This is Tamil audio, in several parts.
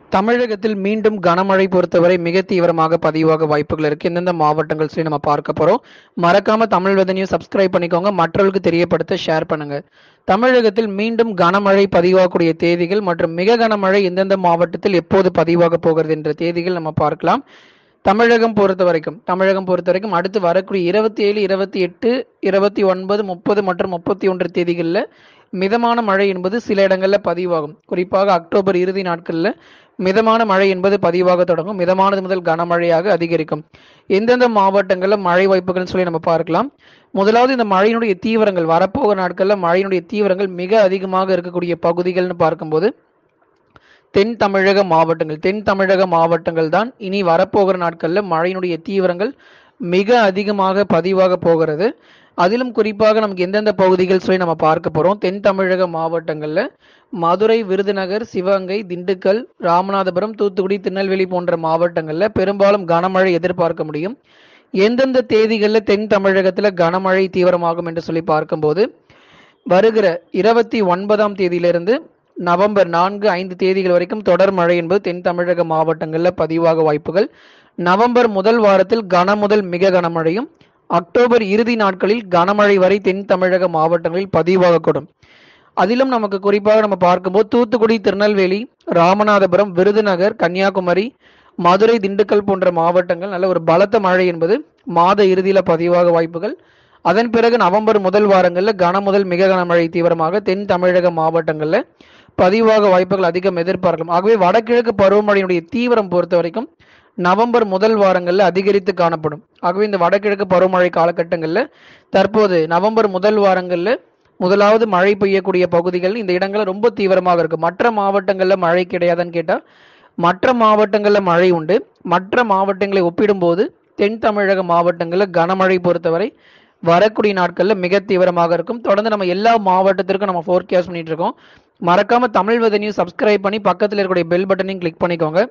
தமிழகத்தில் மீண்டும் கனமழை பொறுத்தவரை மிக தீவிரமாக பதிவாக வாய்ப்புகள் இருக்கு எந்தெந்த மாவட்டங்கள் சொல்லி நம்ம பார்க்க போறோம் மறக்காம தமிழ் வெதனையும் சப்ஸ்கிரைப் பண்ணிக்கோங்க மற்றவர்களுக்கு தெரியப்படுத்த ஷேர் பண்ணுங்க தமிழகத்தில் மீண்டும் கனமழை பதிவாகக்கூடிய தேதிகள் மற்றும் மிக கனமழை எந்தெந்த மாவட்டத்தில் எப்போது பதிவாக போகிறது என்ற தேதிகள் நம்ம பார்க்கலாம் தமிழகம் பொறுத்த வரைக்கும் தமிழகம் பொறுத்த வரைக்கும் அடுத்து வரக்கூடிய இருபத்தி ஏழு இருபத்தி எட்டு இருபத்தி ஒன்பது முப்பது மற்றும் முப்பத்தி ஒன்று தேதிகளில் மிதமான மழை என்பது சில இடங்களில் பதிவாகும் குறிப்பாக அக்டோபர் இறுதி நாட்களில் மிதமான மழை என்பது பதிவாக தொடங்கும் மிதமானது முதல் கனமழையாக அதிகரிக்கும் எந்தெந்த மாவட்டங்களில் மழை வாய்ப்புகள்னு சொல்லி நம்ம பார்க்கலாம் முதலாவது இந்த மழையினுடைய தீவிரங்கள் வரப்போகிற நாட்களில் மழையினுடைய தீவிரங்கள் மிக அதிகமாக இருக்கக்கூடிய பகுதிகள்னு பார்க்கும்போது தென் தமிழக மாவட்டங்கள் தென் தமிழக மாவட்டங்கள் தான் இனி வரப்போகிற நாட்களில் மழையினுடைய தீவிரங்கள் மிக அதிகமாக பதிவாக போகிறது அதிலும் குறிப்பாக நமக்கு எந்தெந்த பகுதிகள் சொல்லி நம்ம பார்க்க போறோம் தென் தமிழக மாவட்டங்கள்ல மதுரை விருதுநகர் சிவகங்கை திண்டுக்கல் ராமநாதபுரம் தூத்துக்குடி திருநெல்வேலி போன்ற மாவட்டங்கள்ல பெரும்பாலும் கனமழை எதிர்பார்க்க முடியும் எந்தெந்த தேதிகளில் தென் தமிழகத்துல கனமழை தீவிரமாகும் என்று சொல்லி பார்க்கும்போது வருகிற இருபத்தி ஒன்பதாம் தேதியிலிருந்து நவம்பர் நான்கு ஐந்து தேதிகள் வரைக்கும் தொடர் மழை என்பது தென் தமிழக மாவட்டங்களில் பதிவாக வாய்ப்புகள் நவம்பர் முதல் வாரத்தில் கன முதல் மிக கனமழையும் அக்டோபர் இறுதி நாட்களில் கனமழை வரை தென் தமிழக மாவட்டங்களில் பதிவாகக்கூடும் அதிலும் நமக்கு குறிப்பாக நம்ம பார்க்கும்போது தூத்துக்குடி திருநெல்வேலி ராமநாதபுரம் விருதுநகர் கன்னியாகுமரி மதுரை திண்டுக்கல் போன்ற மாவட்டங்கள் நல்ல ஒரு பலத்த மழை என்பது மாத இறுதியில பதிவாக வாய்ப்புகள் அதன் பிறகு நவம்பர் முதல் வாரங்களில் கன முதல் மிக கனமழை தீவிரமாக தென் தமிழக மாவட்டங்களில் பதிவாக வாய்ப்புகள் அதிகம் எதிர்பார்க்கலாம் ஆகவே வடகிழக்கு பருவமழையினுடைய தீவிரம் பொறுத்த வரைக்கும் நவம்பர் முதல் வாரங்களில் அதிகரித்து காணப்படும் ஆகவே இந்த வடகிழக்கு பருவமழை காலகட்டங்களில் தற்போது நவம்பர் முதல் வாரங்களில் முதலாவது மழை பெய்யக்கூடிய பகுதிகள் இந்த இடங்கள் ரொம்ப தீவிரமாக இருக்கும் மற்ற மாவட்டங்களில் மழை கிடையாதுன்னு கேட்டால் மற்ற மாவட்டங்களில் மழை உண்டு மற்ற மாவட்டங்களை ஒப்பிடும்போது தென் தமிழக மாவட்டங்களில் கனமழை பொறுத்தவரை வரக்கூடிய நாட்களில் மிக தீவிரமாக இருக்கும் தொடர்ந்து நம்ம எல்லா மாவட்டத்திற்கும் நம்ம ஃபோர்காஸ்ட் பண்ணிட்டு இருக்கோம் மறக்காம தமிழ் வதனியும் சப்ஸ்கிரைப் பண்ணி பக்கத்தில் இருக்கக்கூடிய பெல் பட்டனையும் கிளிக் பண்ணிக்கோங்க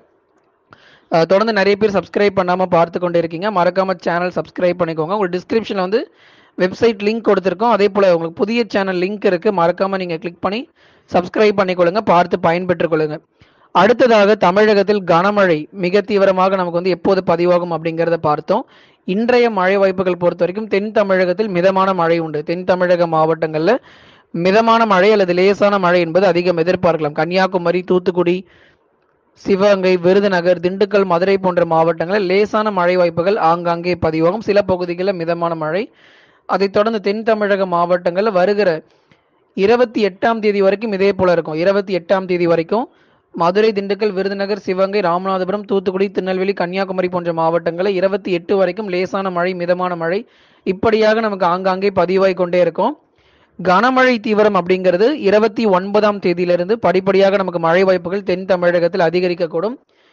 அஹ் தொடர்ந்து நிறைய பேர் சப்ஸ்கிரைப் பண்ணாமல் பார்த்து கொண்டு இருக்கீங்க மறக்காம சேனல் சப்ஸ்கிரைப் பண்ணிக்கோங்க உங்களுக்கு டிஸ்கிரிப்ஷனில் வந்து வெப்சைட் லிங்க் கொடுத்துருக்கோம் அதே போல் உங்களுக்கு புதிய சேனல் லிங்க் இருக்குது மறக்காமல் நீங்கள் கிளிக் பண்ணி சப்ஸ்கிரைப் பண்ணிக்கொள்ளுங்க பார்த்து பயன்பெற்றுக் கொள்ளுங்க அடுத்ததாக தமிழகத்தில் கனமழை மிக தீவிரமாக நமக்கு வந்து எப்போது பதிவாகும் அப்படிங்கிறத பார்த்தோம் இன்றைய மழை வாய்ப்புகள் பொறுத்த வரைக்கும் தென் தமிழகத்தில் மிதமான மழை உண்டு தென் தமிழக மாவட்டங்களில் மிதமான மழை அல்லது லேசான மழை என்பது அதிகம் எதிர்பார்க்கலாம் கன்னியாகுமரி தூத்துக்குடி சிவகங்கை விருதுநகர் திண்டுக்கல் மதுரை போன்ற மாவட்டங்களில் லேசான மழை வாய்ப்புகள் ஆங்காங்கே பதிவாகும் சில பகுதிகளில் மிதமான மழை அதைத் தொடர்ந்து தென் தமிழக மாவட்டங்களில் வருகிற இருபத்தி எட்டாம் தேதி வரைக்கும் இதே போல இருக்கும் இருபத்தி எட்டாம் தேதி வரைக்கும் மதுரை திண்டுக்கல் விருதுநகர் சிவகங்கை ராமநாதபுரம் தூத்துக்குடி திருநெல்வேலி கன்னியாகுமரி போன்ற மாவட்டங்களில் இருபத்தி எட்டு வரைக்கும் லேசான மழை மிதமான மழை இப்படியாக நமக்கு ஆங்காங்கே பதிவாய் கொண்டே இருக்கும் கனமழை தீவிரம் அப்படிங்கிறது இருபத்தி ஒன்பதாம் தேதியிலிருந்து படிப்படியாக நமக்கு மழை வாய்ப்புகள் தென் தமிழகத்தில் அதிகரிக்கக்கூடும்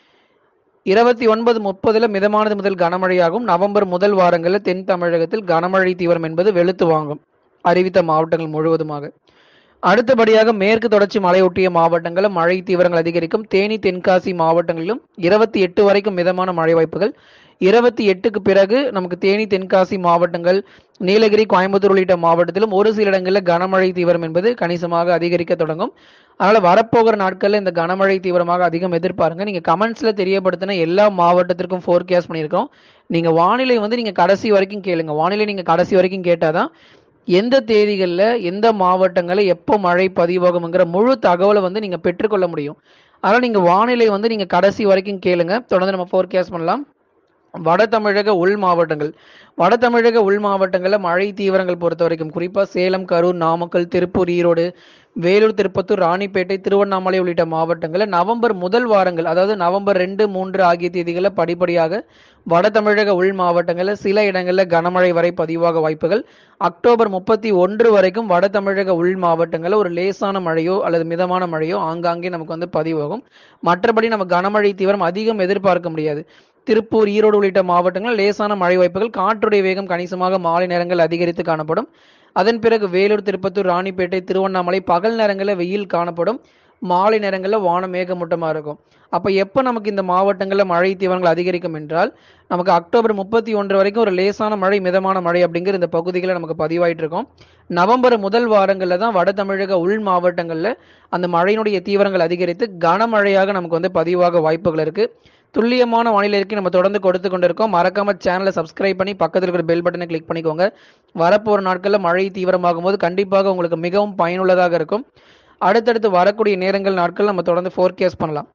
இருபத்தி ஒன்பது முப்பதுல மிதமானது முதல் கனமழையாகும் நவம்பர் முதல் வாரங்களில் தென் தமிழகத்தில் கனமழை தீவிரம் என்பது வெளுத்து வாங்கும் அறிவித்த மாவட்டங்கள் முழுவதுமாக அடுத்தபடியாக மேற்கு தொடர்ச்சி மலையொட்டிய மாவட்டங்களில் மழை தீவிரங்கள் அதிகரிக்கும் தேனி தென்காசி மாவட்டங்களிலும் இருபத்தி எட்டு வரைக்கும் மிதமான மழை வாய்ப்புகள் இருபத்தி எட்டுக்கு பிறகு நமக்கு தேனி தென்காசி மாவட்டங்கள் நீலகிரி கோயம்புத்தூர் உள்ளிட்ட மாவட்டத்திலும் ஒரு சில இடங்களில் கனமழை தீவிரம் என்பது கணிசமாக அதிகரிக்க தொடங்கும் அதனால வரப்போகிற நாட்களில் இந்த கனமழை தீவிரமாக அதிகம் எதிர்பாருங்க நீங்க கமெண்ட்ஸ்ல தெரியப்படுத்தின எல்லா மாவட்டத்திற்கும் ஃபோர்காஸ்ட் பண்ணியிருக்கோம் நீங்க வானிலை வந்து நீங்க கடைசி வரைக்கும் கேளுங்க வானிலை நீங்க கடைசி வரைக்கும் கேட்டாதான் எந்த தேதிகளில் எந்த மாவட்டங்களில் எப்போ மழை பதிவாகுங்கிற முழு தகவலை வந்து நீங்கள் பெற்றுக்கொள்ள முடியும் அதனால் நீங்கள் வானிலை வந்து நீங்கள் கடைசி வரைக்கும் கேளுங்க தொடர்ந்து நம்ம ஃபோர்காஸ்ட் பண்ணலாம் வட தமிழக உள் மாவட்டங்கள் வட தமிழக உள் மாவட்டங்களில் மழை தீவிரங்கள் பொறுத்த வரைக்கும் குறிப்பாக சேலம் கரூர் நாமக்கல் திருப்பூர் ஈரோடு வேலூர் திருப்பத்தூர் ராணிப்பேட்டை திருவண்ணாமலை உள்ளிட்ட மாவட்டங்களில் நவம்பர் முதல் வாரங்கள் அதாவது நவம்பர் ரெண்டு மூன்று ஆகிய தேதிகளில் படிப்படியாக வட தமிழக உள் மாவட்டங்களில் சில இடங்களில் கனமழை வரை பதிவாக வாய்ப்புகள் அக்டோபர் முப்பத்தி ஒன்று வரைக்கும் வட தமிழக உள் மாவட்டங்களில் ஒரு லேசான மழையோ அல்லது மிதமான மழையோ ஆங்காங்கே நமக்கு வந்து பதிவாகும் மற்றபடி நம்ம கனமழை தீவிரம் அதிகம் எதிர்பார்க்க முடியாது திருப்பூர் ஈரோடு உள்ளிட்ட மாவட்டங்களில் லேசான மழை வாய்ப்புகள் காற்றுடைய வேகம் கணிசமாக மாலை நேரங்கள் அதிகரித்து காணப்படும் அதன் பிறகு வேலூர் திருப்பத்தூர் ராணிப்பேட்டை திருவண்ணாமலை பகல் நேரங்களில் வெயில் காணப்படும் மாலை நேரங்களில் வானம் மேகமூட்டமாக இருக்கும் அப்போ எப்போ நமக்கு இந்த மாவட்டங்களில் மழை தீவிரங்கள் அதிகரிக்கும் என்றால் நமக்கு அக்டோபர் முப்பத்தி ஒன்று வரைக்கும் ஒரு லேசான மழை மிதமான மழை அப்படிங்கிற இந்த பகுதிகளில் நமக்கு பதிவாயிட்டு இருக்கும் நவம்பர் முதல் வாரங்களில் தான் வட தமிழக உள் மாவட்டங்களில் அந்த மழையினுடைய தீவிரங்கள் அதிகரித்து கனமழையாக நமக்கு வந்து பதிவாக வாய்ப்புகள் இருக்கு துல்லியமான வானிலை அறிக்கை நம்ம தொடர்ந்து கொடுத்து கொண்டிருக்கோம் மறக்காம சேனலை சப்ஸ்கிரைப் பண்ணி பக்கத்தில் இருக்கிற பெல் பட்டனை கிளிக் பண்ணிக்கோங்க வரப்போற நாட்களில் மழை தீவிரமாகும் போது கண்டிப்பாக உங்களுக்கு மிகவும் பயனுள்ளதாக இருக்கும் அடுத்தடுத்து வரக்கூடிய நேரங்கள் நாட்கள் நம்ம தொடர்ந்து ஃபோர்கேஸ் பண்ணலாம்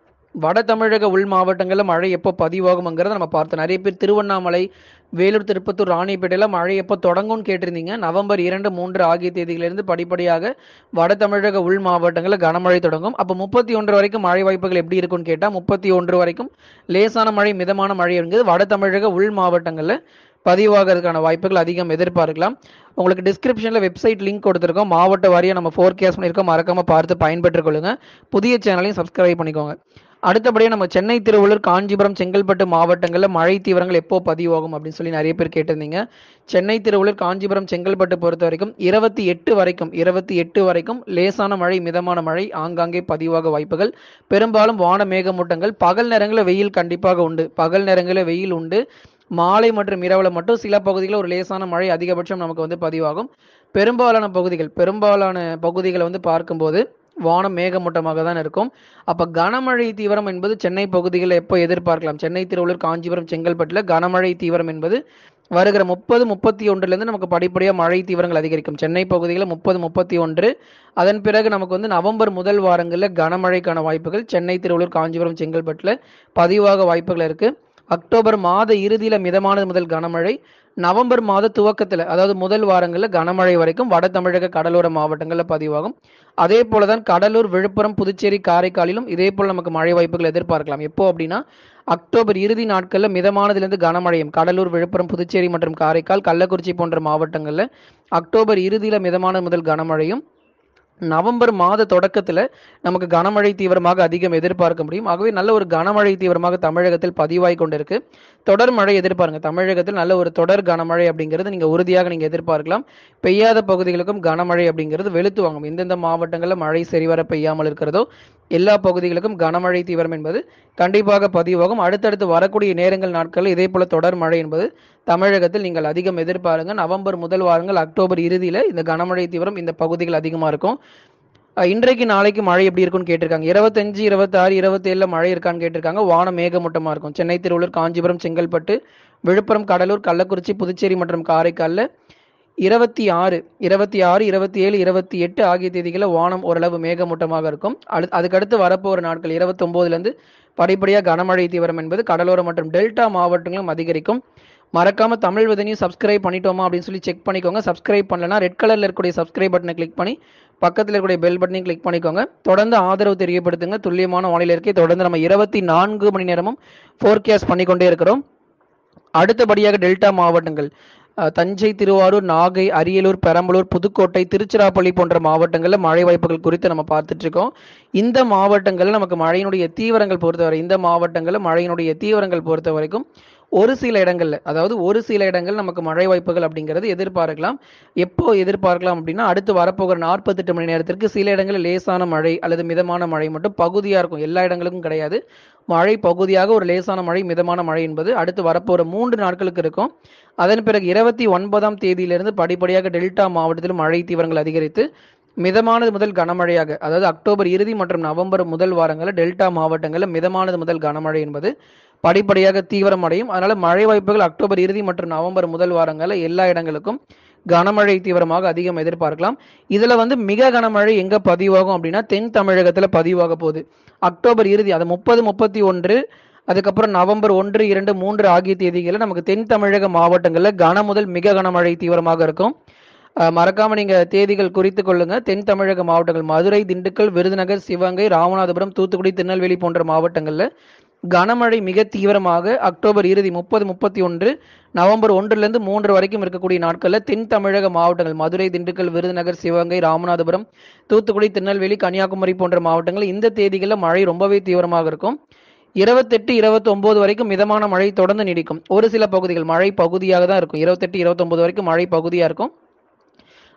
வட தமிழக உள் மாவட்டங்களில் மழை எப்போ பதிவாகுங்கிறத நம்ம பார்த்தோம் நிறைய பேர் திருவண்ணாமலை வேலூர் திருப்பத்தூர் ராணிப்பேட்டையில் மழை எப்போ தொடங்கும்னு கேட்டிருந்தீங்க நவம்பர் இரண்டு மூன்று ஆகிய தேதிகளிலிருந்து படிப்படியாக வட தமிழக உள் மாவட்டங்களில் கனமழை தொடங்கும் அப்போ முப்பத்தி ஒன்று வரைக்கும் மழை வாய்ப்புகள் எப்படி இருக்கும்னு கேட்டால் முப்பத்தி ஒன்று வரைக்கும் லேசான மழை மிதமான மழை என்கிறது வட தமிழக உள் மாவட்டங்களில் பதிவாகிறதுக்கான வாய்ப்புகள் அதிகம் எதிர்பார்க்கலாம் உங்களுக்கு டிஸ்கிரிப்ஷனில் வெப்சைட் லிங்க் கொடுத்துருக்கோம் மாவட்ட வாரியாக நம்ம ஃபோர்கேஸ்ட் பண்ணியிருக்கோம் மறக்காமல் பார்த்து பயன்பெற்றுக் கொள்ளுங்க புதிய சேனலையும் சப்ஸ்கிரைப் பண்ணிக்கோங்க அடுத்தபடியாக நம்ம சென்னை திருவள்ளூர் காஞ்சிபுரம் செங்கல்பட்டு மாவட்டங்களில் மழை தீவிரங்கள் எப்போ பதிவாகும் அப்படின்னு சொல்லி நிறைய பேர் கேட்டிருந்தீங்க சென்னை திருவள்ளூர் காஞ்சிபுரம் செங்கல்பட்டு பொறுத்த வரைக்கும் இருபத்தி எட்டு வரைக்கும் இருபத்தி எட்டு வரைக்கும் லேசான மழை மிதமான மழை ஆங்காங்கே பதிவாக வாய்ப்புகள் பெரும்பாலும் வான மேகமூட்டங்கள் பகல் நேரங்களில் வெயில் கண்டிப்பாக உண்டு பகல் நேரங்களில் வெயில் உண்டு மாலை மற்றும் இரவுல மட்டும் சில பகுதிகளில் ஒரு லேசான மழை அதிகபட்சம் நமக்கு வந்து பதிவாகும் பெரும்பாலான பகுதிகள் பெரும்பாலான பகுதிகளை வந்து பார்க்கும்போது வானம் மேகமூட்டமாக தான் இருக்கும் அப்ப கனமழை தீவிரம் என்பது சென்னை பகுதிகளில் எப்போ எதிர்பார்க்கலாம் சென்னை திருவள்ளூர் காஞ்சிபுரம் செங்கல்பட்டுல கனமழை தீவிரம் என்பது வருகிற முப்பது முப்பத்தி ஒன்றுலேருந்து நமக்கு படிப்படியாக மழை தீவிரங்கள் அதிகரிக்கும் சென்னை பகுதிகளில் முப்பது முப்பத்தி ஒன்று அதன் பிறகு நமக்கு வந்து நவம்பர் முதல் வாரங்களில் கனமழைக்கான வாய்ப்புகள் சென்னை திருவள்ளூர் காஞ்சிபுரம் செங்கல்பட்டுல பதிவாக வாய்ப்புகள் இருக்கு அக்டோபர் மாத இறுதியில மிதமானது முதல் கனமழை நவம்பர் மாத துவக்கத்துல அதாவது முதல் வாரங்களில் கனமழை வரைக்கும் வட தமிழக கடலோர மாவட்டங்களில் பதிவாகும் அதே போலதான் கடலூர் விழுப்புரம் புதுச்சேரி காரைக்காலிலும் இதே போல நமக்கு மழை வாய்ப்புகள் எதிர்பார்க்கலாம் எப்போ அப்படின்னா அக்டோபர் இறுதி நாட்களில் மிதமானதிலிருந்து கனமழையும் கடலூர் விழுப்புரம் புதுச்சேரி மற்றும் காரைக்கால் கள்ளக்குறிச்சி போன்ற மாவட்டங்களில் அக்டோபர் இறுதியில மிதமான முதல் கனமழையும் நவம்பர் மாத தொடக்கத்துல நமக்கு கனமழை தீவிரமாக அதிகம் எதிர்பார்க்க முடியும் ஆகவே நல்ல ஒரு கனமழை தீவிரமாக தமிழகத்தில் பதிவாய் கொண்டிருக்கு தொடர் மழை எதிர்பாருங்க தமிழகத்தில் நல்ல ஒரு தொடர் கனமழை அப்படிங்கிறது நீங்க உறுதியாக நீங்க எதிர்பார்க்கலாம் பெய்யாத பகுதிகளுக்கும் கனமழை அப்படிங்கிறது வெளுத்து வாங்கும் எந்தெந்த மாவட்டங்களில் மழை சரிவர பெய்யாமல் இருக்கிறதோ எல்லா பகுதிகளுக்கும் கனமழை தீவிரம் என்பது கண்டிப்பாக பதிவாகும் அடுத்தடுத்து வரக்கூடிய நேரங்கள் நாட்களில் இதே போல தொடர் மழை என்பது தமிழகத்தில் நீங்கள் அதிகம் எதிர்பாருங்க நவம்பர் முதல் வாரங்கள் அக்டோபர் இறுதியில இந்த கனமழை தீவிரம் இந்த பகுதிகள் அதிகமா இருக்கும் அஹ் இன்றைக்கு நாளைக்கு மழை எப்படி இருக்கும்னு கேட்டிருக்காங்க இருபத்தஞ்சு இருபத்தாறு இருபத்தேழுல மழை இருக்கான்னு கேட்டிருக்காங்க வானம் மேகமூட்டமா இருக்கும் சென்னை திருவள்ளூர் காஞ்சிபுரம் செங்கல்பட்டு விழுப்புரம் கடலூர் கள்ளக்குறிச்சி புதுச்சேரி மற்றும் காரைக்காலில் இருபத்தி ஆறு இருபத்தி ஆறு இருபத்தி ஏழு இருபத்தி எட்டு ஆகிய தேதிகளில் வானம் ஓரளவு மேகமூட்டமாக இருக்கும் அடு அதுக்கடுத்து வரப்போகிற நாட்கள் இருபத்தொம்போதுலேருந்து படிப்படியாக கனமழை தீவிரம் என்பது கடலோரம் மற்றும் டெல்டா மாவட்டங்களும் அதிகரிக்கும் மறக்காம தமிழ் விதனையும் சப்ஸ்கிரைப் பண்ணிட்டோமா அப்படின்னு சொல்லி செக் பண்ணிக்கோங்க சப்ஸ்கிரைப் பண்ணலனா ரெட் கலர்ல இருக்கக்கூடிய சப்ஸ்கிரைப் பட்டனை கிளிக் பண்ணி பக்கத்தில் இருக்கக்கூடிய பெல் பட்டனையும் கிளிக் பண்ணிக்கோங்க தொடர்ந்து ஆதரவு தெரியப்படுத்துங்க துல்லியமான வானிலை இருக்கை தொடர்ந்து நம்ம இருபத்தி நான்கு மணி நேரமும் ஃபோர்கேஸ்ட் பண்ணிக்கொண்டே இருக்கிறோம் அடுத்தபடியாக டெல்டா மாவட்டங்கள் அஹ், தஞ்சை திருவாரூர் நாகை அரியலூர் பெரம்பலூர் புதுக்கோட்டை திருச்சிராப்பள்ளி போன்ற மாவட்டங்களில் மழை வாய்ப்புகள் குறித்து நம்ம பார்த்துட்டு இருக்கோம் இந்த மாவட்டங்களில் நமக்கு மழையினுடைய தீவிரங்கள் பொறுத்தவரை இந்த மாவட்டங்களில் மழையினுடைய தீவிரங்கள் பொறுத்த வரைக்கும் ஒரு சில இடங்கள்ல அதாவது ஒரு சில இடங்கள் நமக்கு மழை வாய்ப்புகள் அப்படிங்கிறது எதிர்பார்க்கலாம் எப்போ எதிர்பார்க்கலாம் அப்படின்னா அடுத்து வரப்போகிற நாற்பத்தெட்டு மணி நேரத்திற்கு சில இடங்களில் லேசான மழை அல்லது மிதமான மழை மட்டும் பகுதியா இருக்கும் எல்லா இடங்களுக்கும் கிடையாது மழை பகுதியாக ஒரு லேசான மழை மிதமான மழை என்பது அடுத்து வரப்போகிற மூன்று நாட்களுக்கு இருக்கும் அதன் பிறகு இருபத்தி ஒன்பதாம் தேதியிலிருந்து படிப்படியாக டெல்டா மாவட்டத்தில் மழை தீவிரங்கள் அதிகரித்து மிதமானது முதல் கனமழையாக அதாவது அக்டோபர் இறுதி மற்றும் நவம்பர் முதல் வாரங்களில் டெல்டா மாவட்டங்களில் மிதமானது முதல் கனமழை என்பது படிப்படியாக தீவிரமடையும் அதனால மழை வாய்ப்புகள் அக்டோபர் இறுதி மற்றும் நவம்பர் முதல் வாரங்களில் எல்லா இடங்களுக்கும் கனமழை தீவிரமாக அதிகம் எதிர்பார்க்கலாம் இதுல வந்து மிக கனமழை எங்க பதிவாகும் அப்படின்னா தென் தமிழகத்துல பதிவாக போகுது அக்டோபர் இறுதி அது முப்பது முப்பத்தி ஒன்று அதுக்கப்புறம் நவம்பர் ஒன்று இரண்டு மூன்று ஆகிய தேதிகளில் நமக்கு தென் தமிழக மாவட்டங்களில் கன முதல் மிக கனமழை தீவிரமாக இருக்கும் அஹ் மறக்காம நீங்க தேதிகள் குறித்து கொள்ளுங்க தென் தமிழக மாவட்டங்கள் மதுரை திண்டுக்கல் விருதுநகர் சிவகங்கை ராமநாதபுரம் தூத்துக்குடி திருநெல்வேலி போன்ற மாவட்டங்கள்ல கனமழை மிக தீவிரமாக அக்டோபர் இறுதி முப்பது முப்பத்தி ஒன்று நவம்பர் ஒன்றிலிருந்து மூன்று வரைக்கும் இருக்கக்கூடிய நாட்களில் தென் தமிழக மாவட்டங்கள் மதுரை திண்டுக்கல் விருதுநகர் சிவகங்கை ராமநாதபுரம் தூத்துக்குடி திருநெல்வேலி கன்னியாகுமரி போன்ற மாவட்டங்கள் இந்த தேதிகளில் மழை ரொம்பவே தீவிரமாக இருக்கும் இருபத்தெட்டு இருபத்தி ஒன்பது வரைக்கும் மிதமான மழை தொடர்ந்து நீடிக்கும் ஒரு சில பகுதிகள் மழை பகுதியாக தான் இருக்கும் இருபத்தெட்டு இருபத்தொன்பது வரைக்கும் மழை பகுதியாக இருக்கும்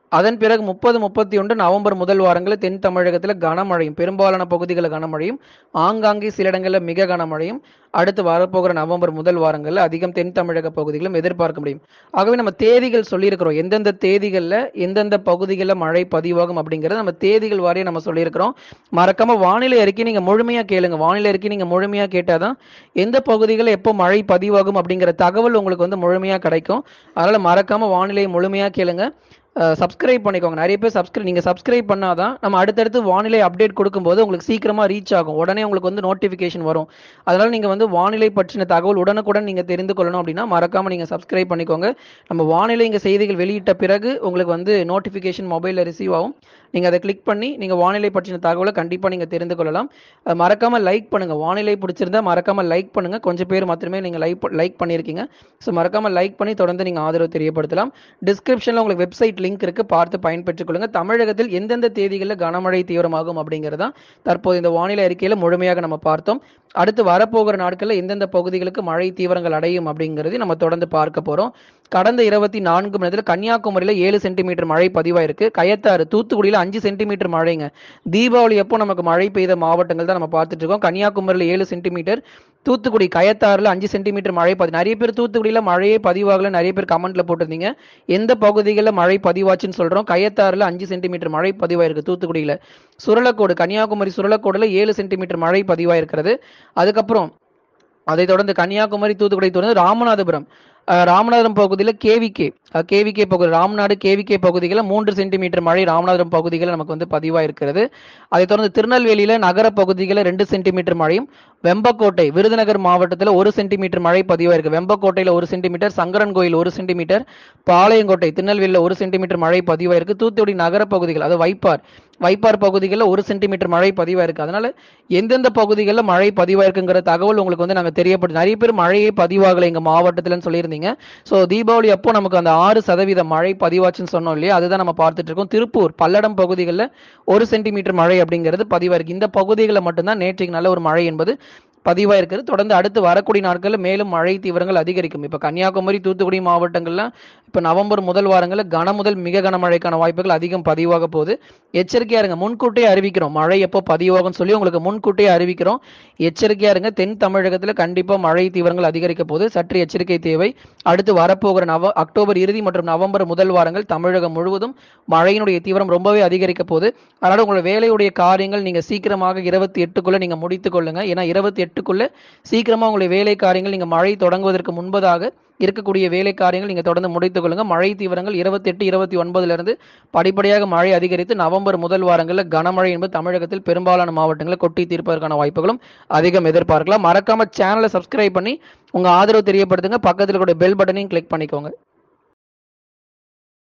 அதன் பிறகு முப்பது முப்பத்தி ஒன்று நவம்பர் முதல் வாரங்களில் தென் தமிழகத்தில் கனமழையும் பெரும்பாலான பகுதிகளில் கனமழையும் ஆங்காங்கே சில இடங்களில் மிக கனமழையும் அடுத்து வரப்போகிற நவம்பர் முதல் வாரங்களில் அதிகம் தென் தமிழக பகுதிகளும் எதிர்பார்க்க முடியும் ஆகவே நம்ம தேதிகள் சொல்லியிருக்கிறோம் எந்தெந்த தேதிகளில் எந்தெந்த பகுதிகளில் மழை பதிவாகும் அப்படிங்கிறத நம்ம தேதிகள் வாரியாக நம்ம சொல்லியிருக்கிறோம் மறக்காம வானிலை அறிக்கை நீங்க முழுமையா கேளுங்க வானிலை அறிக்கை நீங்க முழுமையா கேட்டாதான் எந்த பகுதிகளில் எப்போ மழை பதிவாகும் அப்படிங்கிற தகவல் உங்களுக்கு வந்து முழுமையா கிடைக்கும் அதனால மறக்காம வானிலையை முழுமையா கேளுங்க சப்ஸ்கிரைப் பண்ணிக்கோங்க நிறைய பேர் சப்ஸ்கிரைப் நீங்கள் சப்ஸ்கிரைப் பண்ணாதான் நம்ம அடுத்தடுத்து வானிலை அப்டேட் கொடுக்கும்போது உங்களுக்கு சீக்கிரமாக ரீச் ஆகும் உடனே உங்களுக்கு வந்து நோட்டிஃபிகேஷன் வரும் அதனால் நீங்கள் வந்து வானிலை பற்றின தகவல் உடனுக்குடன் நீங்கள் தெரிந்து கொள்ளணும் அப்படின்னா மறக்காமல் நீங்கள் சப்ஸ்கிரைப் பண்ணிக்கோங்க நம்ம வானிலை இங்கே செய்திகள் வெளியிட்ட பிறகு உங்களுக்கு வந்து நோட்டிஃபிகேஷன் மொபைலில் ரிசீவ் ஆகும் நீங்கள் அதை கிளிக் பண்ணி நீங்கள் வானிலை பற்றின தகவலை கண்டிப்பாக நீங்கள் தெரிந்து கொள்ளலாம் அஹ் மறக்காம லைக் பண்ணுங்கள் வானிலை பிடிச்சிருந்தா மறக்காமல் லைக் பண்ணுங்கள் கொஞ்சம் பேர் மாத்திரமே நீங்கள் லைக் லைக் பண்ணியிருக்கீங்க ஸோ மறக்காமல் லைக் பண்ணி தொடர்ந்து நீங்கள் ஆதரவு தெரியப்படுத்தலாம் டிஸ்கிரிப்ஷனில் உங்களுக்கு வெப்சைட் லிங்க் இருக்கு பார்த்து பயன்பெற்றுக் கொள்ளுங்க தமிழகத்தில் எந்தெந்த தேதிகளில் கனமழை தீவிரமாகும் அப்படிங்கிறதா தற்போது இந்த வானிலை அறிக்கையில் முழுமையாக நம்ம பார்த்தோம் அடுத்து வரப்போகிற நாட்களில் எந்தெந்த பகுதிகளுக்கு மழை தீவிரங்கள் அடையும் அப்படிங்கிறது நம்ம தொடர்ந்து பார்க்க போறோம் கடந்த இருபத்தி நான்கு மணி நேரத்தில் கன்னியாகுமரியில் ஏழு சென்டிமீட்டர் மழை பதிவாயிருக்கு கயத்தாறு தூத்துக்குடியில் அஞ்சு சென்டிமீட்டர் மழைங்க தீபாவளி அப்போ நமக்கு மழை பெய்த மாவட்டங்கள் தான் நம்ம பார்த்துட்டு இருக்கோம் கன்னியாகுமரியில் ஏழு சென்டிமீட்டர் தூத்துக்குடி கயத்தாறுல அஞ்சு சென்டிமீட்டர் மழை பதி நிறைய பேர் தூத்துக்குடியில் மழையே பதிவாகல நிறைய பேர் கமெண்ட்ல போட்டிருந்தீங்க எந்த பகுதிகளில் மழை பதிவாச்சுன்னு சொல்றோம் கயத்தாறுல அஞ்சு சென்டிமீட்டர் மழை பதிவாயிருக்கு தூத்துக்குடியில் சுரலக்கோடு கன்னியாகுமரி சுரலக்கோடுல ஏழு சென்டிமீட்டர் மழை பதிவாயிருக்கிறது அதுக்கப்புறம் அதைத் தொடர்ந்து கன்னியாகுமரி தூத்துக்குடி தொடர்ந்து ராமநாதபுரம் அஹ், ராமநாதபுரம் பகுதியில் கேவிகே கேவிகே பகுதி ராம்நாடு கேவிகே பகுதிகளில் மூன்று சென்டிமீட்டர் மழை ராமநாதபுரம் பகுதிகளில் நமக்கு வந்து பதிவாயிருக்கிறது அதைத் தொடர்ந்து திருநெல்வேலியில நகர பகுதிகளில் ரெண்டு சென்டிமீட்டர் மழையும் வெம்பக்கோட்டை விருதுநகர் மாவட்டத்தில் ஒரு சென்டிமீட்டர் மழை பதிவாயிருக்கு வெம்பக்கோட்டையில் ஒரு சென்டிமீட்டர் சங்கரன் கோயில் ஒரு சென்டிமீட்டர் பாளையங்கோட்டை திருநெல்வேலியில் ஒரு சென்டிமீட்டர் மழை பதிவாயிருக்கு தூத்துக்குடி நகர பகுதிகள் அது வைப்பார் வைப்பார் பகுதிகளில் ஒரு சென்டிமீட்டர் மழை பதிவாயிருக்கு அதனால எந்தெந்த பகுதிகளில் மழை பதிவாயிருக்குங்கிற தகவல் உங்களுக்கு வந்து நாங்கள் தெரியப்படுது நிறைய பேர் மழையே பதிவாகலை எங்க மாவட்டத்தில்னு சொல்லியிருந்தீங்க ஸோ தீபாவளி அப்போ நமக்கு அந்த ஆறு சதவீத மழை பதிவாச்சுன்னு சொன்னோம் இல்லையா அதுதான் நம்ம பார்த்துட்டு இருக்கோம் திருப்பூர் பல்லடம் பகுதிகளில் ஒரு சென்டிமீட்டர் மழை அப்படிங்கிறது பதிவாயிருக்கு இந்த பகுதிகளில் மட்டும்தான் நேற்றைக்கு நல்ல ஒரு மழை என்பது பதிவாயிருக்கிறது தொடர்ந்து அடுத்து வரக்கூடிய நாட்களில் மேலும் மழை தீவிரங்கள் அதிகரிக்கும் இப்போ கன்னியாகுமரி தூத்துக்குடி மாவட்டங்கள்ல இப்போ நவம்பர் முதல் வாரங்களில் கன முதல் மிக கனமழைக்கான வாய்ப்புகள் அதிகம் பதிவாக போகுது எச்சரிக்கையா இருங்க முன்கூட்டியே அறிவிக்கிறோம் மழை எப்போ பதிவாகும்னு சொல்லி உங்களுக்கு முன்கூட்டியே அறிவிக்கிறோம் எச்சரிக்கையா இருங்க தென் தமிழகத்தில் கண்டிப்பா மழை தீவிரங்கள் அதிகரிக்க போகுது சற்று எச்சரிக்கை தேவை அடுத்து வரப்போகிற நவ அக்டோபர் இறுதி மற்றும் நவம்பர் முதல் வாரங்கள் தமிழகம் முழுவதும் மழையினுடைய தீவிரம் ரொம்பவே அதிகரிக்க போகுது அதனால உங்களோட வேலையுடைய காரியங்கள் நீங்க சீக்கிரமாக இருபத்தி எட்டுக்குள்ள நீங்க முடித்துக் கொள்ளுங்க ஏன்னா இருபத்தி எட்டுக்குள்ள சீக்கிரமா உங்களுடைய வேலை காரியங்கள் நீங்க மழை தொடங்குவதற்கு முன்பதாக இருக்கக்கூடிய வேலை காரியங்கள் நீங்க தொடர்ந்து முடித்துக் கொள்ளுங்க மழை தீவிரங்கள் இருபத்தி எட்டு இருபத்தி ஒன்பதுல இருந்து படிப்படியாக மழை அதிகரித்து நவம்பர் முதல் வாரங்களில் கனமழை என்பது தமிழகத்தில் பெரும்பாலான மாவட்டங்களில் கொட்டி தீர்ப்பதற்கான வாய்ப்புகளும் அதிகம் எதிர்பார்க்கலாம் மறக்காம சேனலை சப்ஸ்கிரைப் பண்ணி உங்க ஆதரவு தெரியப்படுத்துங்க பக்கத்தில் கூட பெல் பட்டனையும் கிளிக் பண்ணிக்கோங்க